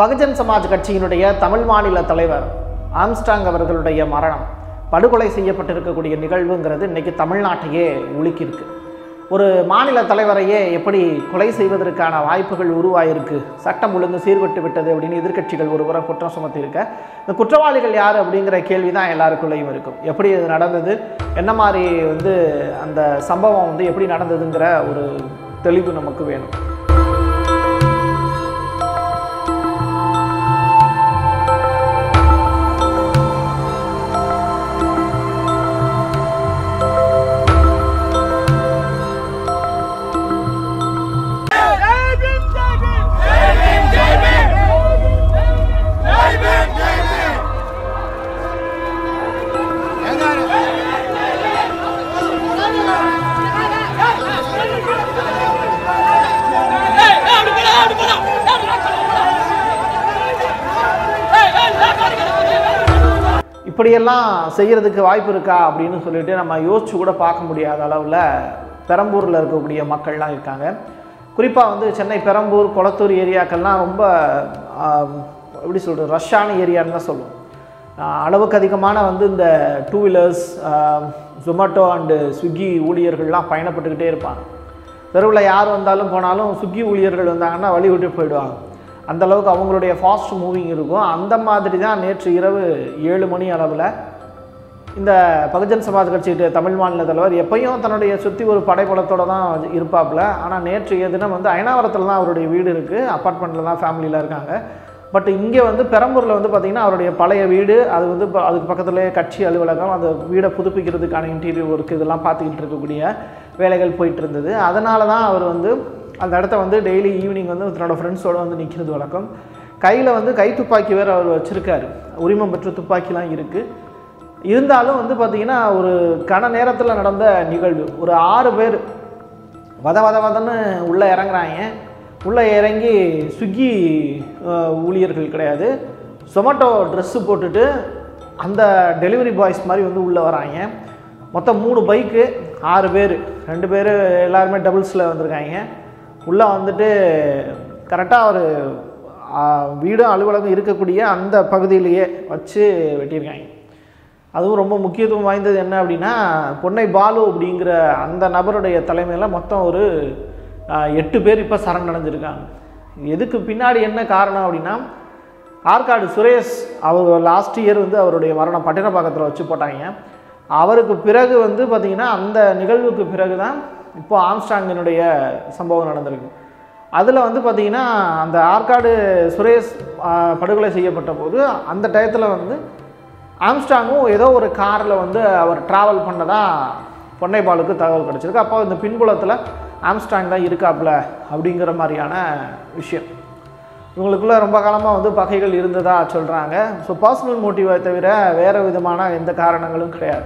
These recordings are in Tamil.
பகுஜன் சமாஜ் கட்சியினுடைய தமிழ் மாநில தலைவர் ஆம்ஸ்டாங் அவர்களுடைய மரணம் படுகொலை செய்யப்பட்டிருக்கக்கூடிய நிகழ்வுங்கிறது இன்னைக்கு தமிழ்நாட்டையே உலுக்கியிருக்கு ஒரு மாநில தலைவரையே எப்படி கொலை செய்வதற்கான வாய்ப்புகள் உருவாயிருக்கு சட்டம் ஒழுங்கு சீர்பட்டு விட்டது அப்படின்னு எதிர்க்கட்சிகள் ஒரு புறம் குற்றம் சுமத்தியிருக்க இந்த குற்றவாளிகள் யார் அப்படிங்கிற கேள்வி தான் எல்லாருக்குள்ளேயும் இருக்கும் எப்படி இது நடந்தது என்ன மாதிரி வந்து அந்த சம்பவம் வந்து எப்படி நடந்ததுங்கிற ஒரு தெளிவு நமக்கு வேணும் Jai Bhim, Jai Bhim! Jai Bhim, Jai Bhim! Jai Bhim, Jai Bhim! இப்படியெல்லாம் செய்கிறதுக்கு வாய்ப்பு இருக்கா அப்படின்னு சொல்லிட்டு நம்ம யோசிச்சு கூட பார்க்க முடியாத அளவில் பெரம்பூரில் இருக்கக்கூடிய மக்கள்லாம் இருக்காங்க குறிப்பாக வந்து சென்னை பெரம்பூர் கொளத்தூர் ஏரியாக்கள்லாம் ரொம்ப ஆம், எப்படி சொல்கிறது ரஷ்ஷான ஏரியான்னு தான் சொல்லுவோம் ஆஹ், அளவுக்கு அதிகமான வந்து இந்த two wheelers Zomato and Swiggy ஊழியர்கள்லாம் பயணப்பட்டுக்கிட்டே இருப்பாங்க தெருவில் யார் வந்தாலும் போனாலும் ஸ்விக்கி ஊழியர்கள் வந்தாங்கன்னா வழி விட்டு போயிடுவாங்க அந்த அளவுக்கு அவங்களுடைய ஃபாஸ்ட் மூவிங் இருக்கும் அந்த மாதிரி தான் நேற்று இரவு ஏழு மணி அளவில் இந்த பகுஜன் சமாஜ் கட்சிகிட்ட தமிழ் மாநில தலைவர் எப்பயும் தன்னுடைய சுற்றி ஒரு படைபலத்தோட தான் இருப்பாப்புல ஆனால் நேற்றைய தினம் வந்து அயனாவரத்தில் தான் அவருடைய வீடு இருக்குது அப்பார்ட்மெண்ட்டில் தான் ஃபேமிலியில் இருக்காங்க பட் இங்கே வந்து பெரம்பூரில் வந்து பார்த்திங்கன்னா அவருடைய பழைய வீடு அது வந்து இப்போ அதுக்கு பக்கத்துலேயே கட்சி அலுவலகம் அந்த வீடை புதுப்பிக்கிறதுக்கான இன்டீரியர் ஒர்க் இதெல்லாம் பார்த்துக்கிட்டு இருக்கக்கூடிய வேலைகள் போயிட்டு இருந்தது அதனால தான் அவர் வந்து அந்த இடத்த வந்து டெய்லி ஈவினிங் வந்து தன்னோட ஃப்ரெண்ட்ஸோடு வந்து நிற்கிறது வழக்கம் கையில் வந்து கை துப்பாக்கி வேறு அவர் வச்சுருக்காரு உரிமம் பெற்ற துப்பாக்கிலாம் இருக்குது இருந்தாலும் வந்து பார்த்திங்கன்னா ஒரு கன நேரத்தில் நடந்த நிகழ்வு ஒரு ஆறு பேர் வத வத வதன்னு உள்ளே இறங்குறாங்க உள்ளே இறங்கி ஸ்விக்கி அஹ், ஊழியர்கள் கிடையாது சொமேட்டோ ட்ரெஸ்ஸு போட்டுட்டு அந்த டெலிவரி பாய்ஸ் மாதிரி வந்து உள்ளே வராங்க மொத்தம் மூணு பைக்கு ஆறு பேர் ரெண்டு பேர் எல்லாருமே டபுள்ஸில் வந்திருக்காங்க உள்ளே வந்துட்டு கரெக்டாக ஒரு வீடும் அலுவலகம் இருக்கக்கூடிய அந்த பகுதியிலேயே வச்சு வெட்டியிருக்காங்க அதுவும் ரொம்ப முக்கியத்துவம் வாய்ந்தது என்ன அப்படின்னா பொன்னை பாலு அப்படிங்கிற அந்த நபருடைய தலைமையில் மொத்தம் ஒரு ஆஹ், எட்டு பேர் இப்போ சரணடைஞ்சிருக்காங்க எதுக்கு பின்னாடி என்ன காரணம் அப்படின்னா ஆற்காடு சுரேஷ் அவர் லாஸ்ட் இயர் வந்து அவருடைய மரணம் பட்டினப்பாக்கத்தில் வச்சு போட்டாங்க அவருக்கு பிறகு வந்து பார்த்திங்கன்னா அந்த நிகழ்வுக்கு பிறகு தான் இப்போ ஆம்ஸ்டாங்கினுடைய சம்பவம் நடந்திருக்கு அதில் வந்து பார்த்திங்கன்னா அந்த ஆற்காடு சுரேஷ் ஆஹ், படுகொலை செய்யப்பட்ட போது அந்த டயத்தில் வந்து ஆம்ஸ்டாங்கும் ஏதோ ஒரு காரில் வந்து அவர் ட்ராவல் பண்ணதா பொன்னைபாலுக்கு தகவல் கிடச்சிருக்கு அப்போ இந்த பின்புலத்தில் ஆம்ஸ்டாங் தான் இருக்காப்புல அப்படிங்கிற மாதிரியான விஷயம் இவங்களுக்குள்ள ரொம்ப காலமாக வந்து பகைகள் இருந்ததா சொல்கிறாங்க ஸோ பர்சனல் மோட்டிவை தவிர வேறு விதமான எந்த காரணங்களும் கிடையாது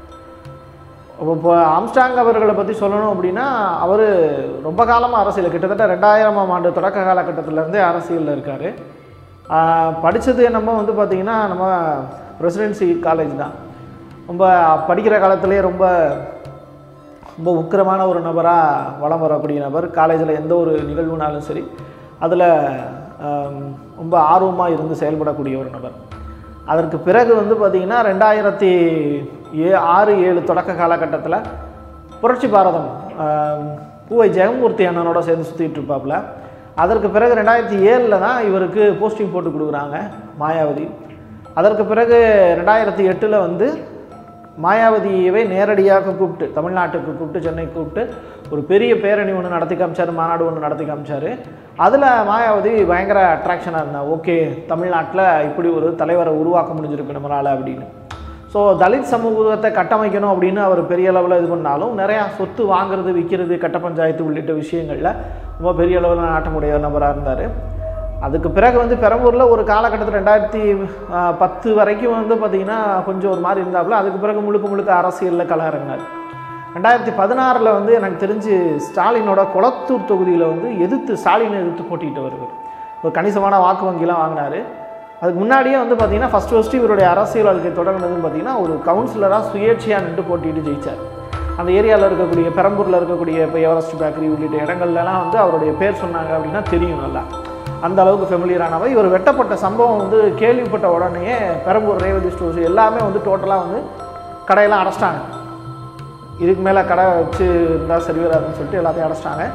இப்போ ஆம்ஸ்டாங் அவர்களை பற்றி சொல்லணும் அப்படின்னா அவர் ரொம்ப காலமாக அரசியல் கிட்டத்தட்ட ரெண்டாயிரமாம் ஆண்டு தொடக்க காலகட்டத்திலேருந்தே அரசியலில் இருக்கார் படித்தது என்னமோ வந்து பார்த்திங்கன்னா நம்ம பிரசிடென்சி காலேஜ் தான் ரொம்ப படிக்கிற காலத்திலே ரொம்ப ரொம்ப உக்கிரமான ஒரு நபராக வலம் வரக்கூடிய நபர் காலேஜில் எந்த ஒரு நிகழ்வுனாலும் சரி அதில் ரொம்ப ஆர்வமாக இருந்து செயல்படக்கூடிய ஒரு நபர் அதற்கு பிறகு வந்து பார்த்திங்கன்னா ரெண்டாயிரத்தி ஏ ஆறு ஏழு தொடக்க காலகட்டத்தில் புரட்சி பாரதம் ஆம், பூவை ஜெகமூர்த்தி அண்ணனோட சேர்ந்து சுற்றிட்டு இருப்பாப்புல அதற்கு பிறகு ரெண்டாயிரத்தி ஏழில் தான் இவருக்கு போஸ்டிங் போட்டு கொடுக்குறாங்க மாயாவதி அதற்கு பிறகு ரெண்டாயிரத்தி எட்டில் வந்து மாயாவதியவே நேரடியாக கூப்பிட்டு தமிழ்நாட்டுக்கு கூப்பிட்டு சென்னை கூப்பிட்டு ஒரு பெரிய பேரணி ஒன்று நடத்தி காமிச்சார் மாநாடு ஒன்று நடத்தி காமிச்சார் அதில் மாயாவதி பயங்கர அட்ராக்ஷனாக இருந்தா ஓகே தமிழ்நாட்டில் இப்படி ஒரு தலைவரை உருவாக்க முடிஞ்சிருக்கு நம்மளால் அப்படின்னு ஸோ தலித் சமூகத்தை கட்டமைக்கணும் அப்படின்னு அவர் பெரிய அளவில் இது பண்ணாலும் நிறையா சொத்து வாங்குறது விற்கிறது கட்ட பஞ்சாயத்து உள்ளிட்ட விஷயங்களில் ரொம்ப பெரிய அளவில் நாட்டமுடைய நபராக இருந்தார் அதுக்கு பிறகு வந்து பெரம்பூரில் ஒரு காலகட்டத்தில் ரெண்டாயிரத்தி ஆஹ், பத்து வரைக்கும் வந்து பார்த்திங்கன்னா கொஞ்சம் ஒரு மாதிரி இருந்தாப்புல அதுக்கு பிறகு முழுக்க முழுக்க அரசியலில் கள இறங்கினார் ரெண்டாயிரத்தி பதினாறில் வந்து எனக்கு தெரிஞ்சு ஸ்டாலினோட கொளத்தூர் தொகுதியில் வந்து எதிர்த்து ஸ்டாலினை எதிர்த்து போட்டிட்டு வருவார் ஒரு கணிசமான வாக்கு வங்கிலாம் வாங்கினார் அதுக்கு முன்னாடியே வந்து பார்த்தீங்கன்னா ஃபஸ்ட்டு ஃபஸ்ட்டு இவருடைய அரசியல் வாழ்க்கை தொடங்கினதுன்னு பார்த்தீங்கன்னா ஒரு கவுன்சிலராக சுயேட்சையாக நின்று போட்டிட்டு ஜெயிச்சார் அந்த ஏரியாவில் இருக்கக்கூடிய பெரம்பூரில் இருக்கக்கூடிய இப்போ எவரெஸ்ட் பேக்கரி உள்ளிட்ட இடங்கள்லாம் வந்து அவருடைய பேர் சொன்னாங்க அப்படின்னா தெரியும் நல்லா அந்த அளவுக்கு ஃபெமிலியரானவர் இவர் வெட்டப்பட்ட சம்பவம் வந்து கேள்விப்பட்ட உடனேயே பெரம்பூர் ரேவதி ஸ்டோர்ஸ் எல்லாமே வந்து டோட்டலாக வந்து கடையெல்லாம் அடைச்சிட்டாங்க இதுக்கு மேலே கடை வச்சு இருந்தால் சரி வராதுன்னு சொல்லிட்டு எல்லாத்தையும் அடைச்சிட்டாங்க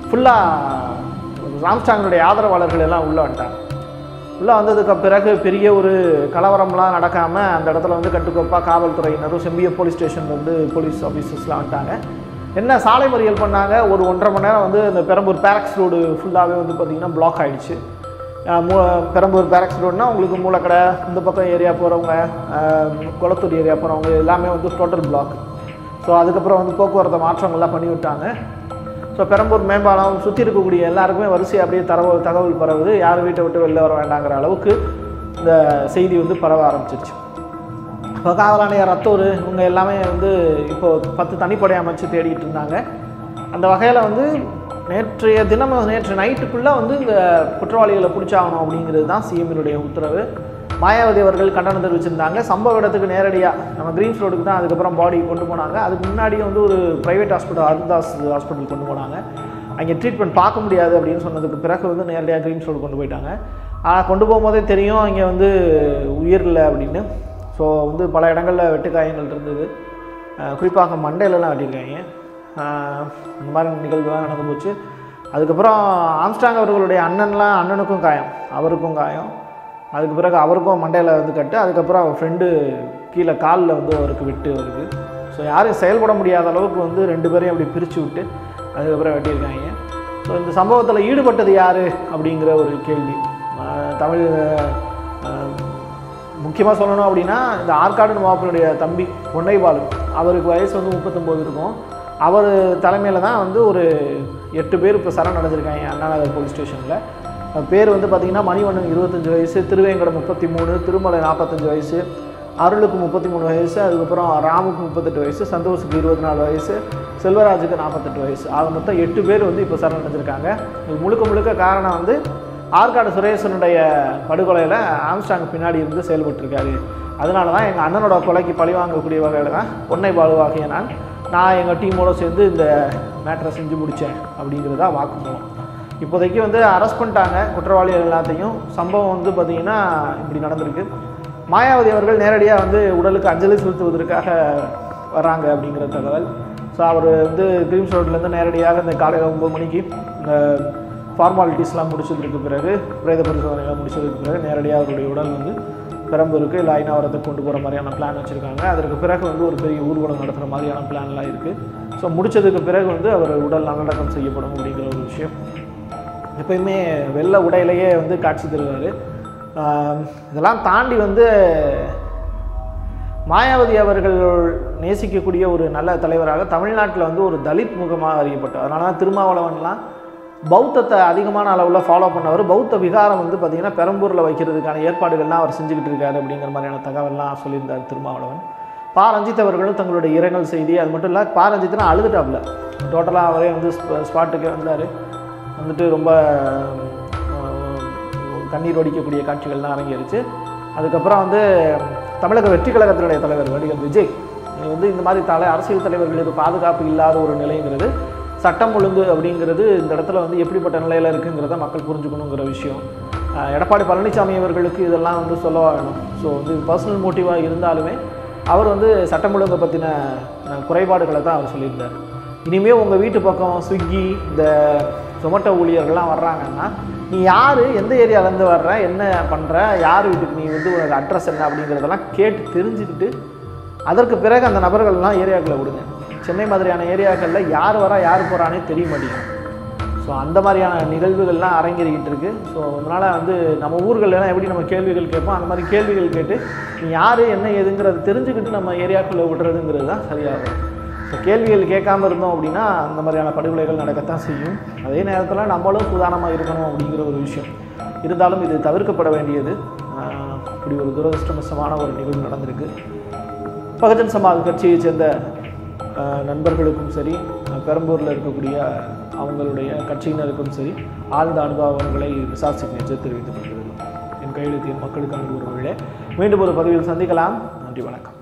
ஃபுல்லாக ராம்ஸ்டாங்கினுடைய ஆதரவாளர்கள் எல்லாம் உள்ளே வந்துட்டாங்க உள்ளே வந்ததுக்கு பிறகு பெரிய ஒரு கலவரம்லாம் நடக்காமல் அந்த இடத்துல வந்து கட்டுக்கோப்பாக காவல்துறையினரும் செம்பிய போலீஸ் ஸ்டேஷன் வந்து போலீஸ் ஆஃபீஸர்ஸ்லாம் வந்துட்டாங்க என்ன சாலை மறியல் பண்ணாங்க ஒரு ஒன்றரை மணி நேரம் வந்து இந்த பெரம்பூர் பேரக்ஸ் ரோடு ஃபுல்லாகவே வந்து பார்த்திங்கன்னா பிளாக் ஆகிடுச்சு மூ பெரம்பூர் பேரக்ஸ் ரோடுனா உங்களுக்கு மூலக்கடை இந்த பக்கம் ஏரியா போகிறவங்க குளத்தூர் ஏரியா போகிறவங்க எல்லாமே வந்து டோட்டல் பிளாக் ஸோ அதுக்கப்புறம் வந்து போக்குவரத்து மாற்றங்கள்லாம் பண்ணி விட்டாங்க ஸோ பெரம்பூர் மேம்பாலம் சுற்றி இருக்கக்கூடிய எல்லாருக்குமே வரிசை அப்படியே தகவல் தகவல் பரவுது யார் வீட்டை விட்டு வெளில வர வேண்டாங்கிற அளவுக்கு இந்த செய்தி வந்து பரவ ஆரம்பிச்சிருச்சு இப்போ காவலாணையர் ரத்தூர் இவங்க எல்லாமே வந்து இப்போ பத்து தனிப்படை அமைச்சு தேடிட்டு இருந்தாங்க அந்த வகையில் வந்து நேற்றைய தினம் நேற்று நைட்டுக்குள்ளே வந்து இந்த குற்றவாளிகளை பிடிச்சாகணும் அப்படிங்கிறது தான் சிஎம்னுடைய உத்தரவு மாயாவதி அவர்கள் கண்டனம் தெரிவிச்சிருந்தாங்க சம்பவ இடத்துக்கு நேரடியாக நம்ம கிரீன்ஸ் ரோடுக்கு தான் அதுக்கப்புறம் பாடி கொண்டு போனாங்க அதுக்கு முன்னாடியே வந்து ஒரு ப்ரைவேட் ஹாஸ்பிட்டல் அருந்தாஸ் ஹாஸ்பிட்டல் கொண்டு போனாங்க அங்கே ட்ரீட்மெண்ட் பார்க்க முடியாது அப்படின்னு சொன்னதுக்கு பிறகு வந்து நேரடியாக கிரீன்ஸ் ரோடு கொண்டு போயிட்டாங்க ஆனால் கொண்டு போகும்போதே தெரியும் இங்கே வந்து உயிர் இல்லை அப்படின்னு ஸோ வந்து பல இடங்களில் வெட்டுக்காயங்கள் இருந்தது அஹ் குறிப்பாக மண்டையிலலாம் வெட்டியிருக்காங்க அஹ் இந்த மாதிரி நிகழ்வுலாம் நடந்து போச்சு அதுக்கப்புறம் ஆம்ஸ்டாங் அவர்களுடைய அண்ணன்லாம் அண்ணனுக்கும் காயம் அவருக்கும் காயம் அதுக்கு பிறகு அவருக்கும் மண்டையில் வந்து கட்டு அதுக்கப்புறம் அவர் ஃப்ரெண்டு கீழே காலில் வந்து அவருக்கு விட்டு வருது ஸோ யாரும் செயல்பட முடியாத அளவுக்கு வந்து ரெண்டு பேரையும் அப்படி பிரித்து விட்டு அதுக்கப்புறம் வெட்டியிருக்காங்க ஸோ இந்த சம்பவத்தில் ஈடுபட்டது யார் அப்படிங்கிற ஒரு கேள்வி அஹ் தமிழ் முக்கியமாக சொல்லணும் அப்படின்னா இந்த ஆற்காடு மாப்பிளுடைய தம்பி பொன்னைபாலு அவருக்கு வயசு வந்து முப்பத்தொம்போது இருக்கும் அவர் தலைமையில் தான் வந்து ஒரு எட்டு பேர் இப்போ சரண் அடைஞ்சிருக்காங்க அண்ணாநகர் போலீஸ் ஸ்டேஷனில் பேர் வந்து பார்த்திங்கன்னா மணிவண்ணன் இருபத்தஞ்சி வயசு திருவேங்கடம் முப்பத்தி மூணு திருமலை நாற்பத்தஞ்சு வயசு அருளுக்கு முப்பத்தி மூணு வயசு அதுக்கப்புறம் ராமுக்கு முப்பத்தெட்டு வயசு சந்தோஷுக்கு இருபத்தி நாலு வயசு செல்வராஜுக்கு நாற்பத்தெட்டு வயசு ஆக மொத்தம் எட்டு பேர் வந்து இப்போ சரண் அடைஞ்சிருக்காங்க இது முழுக்க முழுக்க காரணம் வந்து ஆற்காடு சுரேசனுடைய படுகொலையில் ஆம்ஸ்டாங் பின்னாடி இருந்து செயல்பட்டிருக்காரு அதனால தான் எங்கள் அண்ணனோட கொலைக்கு பழி வாங்கக்கூடிய வகையில் தான் பொன்னை பாலுவாகிய நான் நான் எங்கள் டீமோட சேர்ந்து இந்த மேட்டரை செஞ்சு முடித்தேன் அப்படிங்கிறது தான் வாக்குமூலம் இப்போதைக்கு வந்து அரெஸ்ட் பண்ணிட்டாங்க குற்றவாளிகள் எல்லாத்தையும் சம்பவம் வந்து பார்த்திங்கன்னா இப்படி நடந்திருக்கு மாயாவதி அவர்கள் நேரடியாக வந்து உடலுக்கு அஞ்சலி செலுத்துவதற்காக வராங்க அப்படிங்கிற தகவல் ஸோ அவர் வந்து கிரீம்ஸ் ரோட்லேருந்து நேரடியாக இந்த காலையில் ஒம்பது மணிக்கு இந்த ஃபார்மாலிட்டிஸ்லாம் முடிச்சதுக்கு பிறகு பிரேத பரிசோதனைலாம் முடிச்சதுக்கு பிறகு நேரடியாக அவருடைய உடல் வந்து பெரம்பூருக்கு இல்லை ஐநாவரத்துக்கு கொண்டு போகிற மாதிரியான பிளான் வச்சுருக்காங்க அதற்கு பிறகு வந்து ஒரு பெரிய ஊர்வலம் நடத்துகிற மாதிரியான பிளான்லாம் இருக்குது ஸோ முடிச்சதுக்கு பிறகு வந்து அவர் உடல் நல்லடக்கம் செய்யப்படும் அப்படிங்கிற ஒரு விஷயம் எப்பயுமே வெள்ளை உடையிலேயே வந்து காட்சி தருவார் இதெல்லாம் தாண்டி வந்து மாயாவதி அவர்கள் நேசிக்கக்கூடிய ஒரு நல்ல தலைவராக தமிழ்நாட்டில் வந்து ஒரு தலித் முகமாக அறியப்பட்டார் அதனால தான் திருமாவளவன்லாம் பௌத்தத்தை அதிகமான அளவில் ஃபாலோ பண்ணவர் பௌத்த விகாரம் வந்து பார்த்திங்கன்னா பெரம்பூரில் வைக்கிறதுக்கான ஏற்பாடுகள்லாம் அவர் செஞ்சுக்கிட்டு இருக்காரு அப்படிங்கிற மாதிரியான தகவல்லாம் சொல்லியிருந்தார் திருமாவளவன் பா ரஞ்சித் அவர்களும் தங்களுடைய இரங்கல் செய்தி அது மட்டும் இல்லை பா ரஞ்சித்னா அழுதுட்டாப்புல டோட்டலாக அவரே வந்து ஸ்பாட்டுக்கே வந்தார் வந்துட்டு ரொம்ப அஹ், கண்ணீர் வடிக்கக்கூடிய காட்சிகள்லாம் அரங்கேறிச்சு அதுக்கப்புறம் வந்து தமிழக வெற்றி கழகத்தினுடைய தலைவர் நடிகர் விஜய் இது வந்து இந்த மாதிரி தலை அரசியல் தலைவர்களுக்கு பாதுகாப்பு இல்லாத ஒரு நிலைங்கிறது சட்டம் ஒழுங்கு அப்படிங்கிறது இந்த இடத்துல வந்து எப்படிப்பட்ட நிலையில் இருக்குங்கிறத மக்கள் புரிஞ்சுக்கணுங்கிற விஷயம் அஹ், எடப்பாடி பழனிசாமி அவர்களுக்கு இதெல்லாம் வந்து சொல்லவா வேணும் ஸோ வந்து பர்சனல் மோட்டிவாக இருந்தாலுமே அவர் வந்து சட்டம் ஒழுங்கை பற்றின குறைபாடுகளை தான் அவர் சொல்லியிருந்தார் இனிமேல் உங்கள் வீட்டு பக்கம் ஸ்விக்கி இந்த சொமேட்டோ ஊழியர்கள்லாம் வர்றாங்கன்னா நீ யார் எந்த ஏரியாலேருந்து வர்ற என்ன பண்ணுற யார் வீட்டுக்கு நீ வந்து உனக்கு அட்ரஸ் என்ன அப்படிங்கிறதெல்லாம் கேட்டு தெரிஞ்சுக்கிட்டு அதற்கு பிறகு அந்த நபர்கள்லாம் ஏரியாக்களை விடுங்க சென்னை மாதிரியான ஏரியாக்களில் யார் வரா யார் போகிறானே தெரிய மாட்டேங்குது ஸோ அந்த மாதிரியான நிகழ்வுகள்லாம் அரங்கேறிக்கிட்டு இருக்கு ஸோ அதனால் வந்து நம்ம ஊர்களெல்லாம் எப்படி நம்ம கேள்விகள் கேட்போம் அந்த மாதிரி கேள்விகள் கேட்டு நீ யார் என்ன ஏதுங்கிறத தெரிஞ்சுக்கிட்டு நம்ம ஏரியாக்குள்ளே விடுறதுங்கிறது தான் சரியாகும் ஸோ கேள்விகள் கேட்காம இருந்தோம் அப்படின்னா அந்த மாதிரியான படுகொலைகள் நடக்கத்தான் செய்யும் அதே நேரத்தில் நம்மளும் சூதானமாக இருக்கணும் அப்படிங்கிற ஒரு விஷயம் இருந்தாலும் இது தவிர்க்கப்பட வேண்டியது ஆஹ் இப்படி ஒரு துரதிருஷ்டமசமான ஒரு நிகழ்வு நடந்திருக்கு பகஜன் சமாஜ் கட்சியை சேர்ந்த ஆஹ் நண்பர்களுக்கும் சரி ஆஹ் பெரம்பூரில் இருக்கக்கூடிய அவங்களுடைய கட்சியினருக்கும் சரி ஆழ்ந்த அனுபவங்களை விசார் சிக்னேச்சர் தெரிவித்துக் கொள்கிறது என் கையெழுத்து என் மக்களுக்கான உறவுகளே மீண்டும் ஒரு பதிவில் சந்திக்கலாம் நன்றி வணக்கம்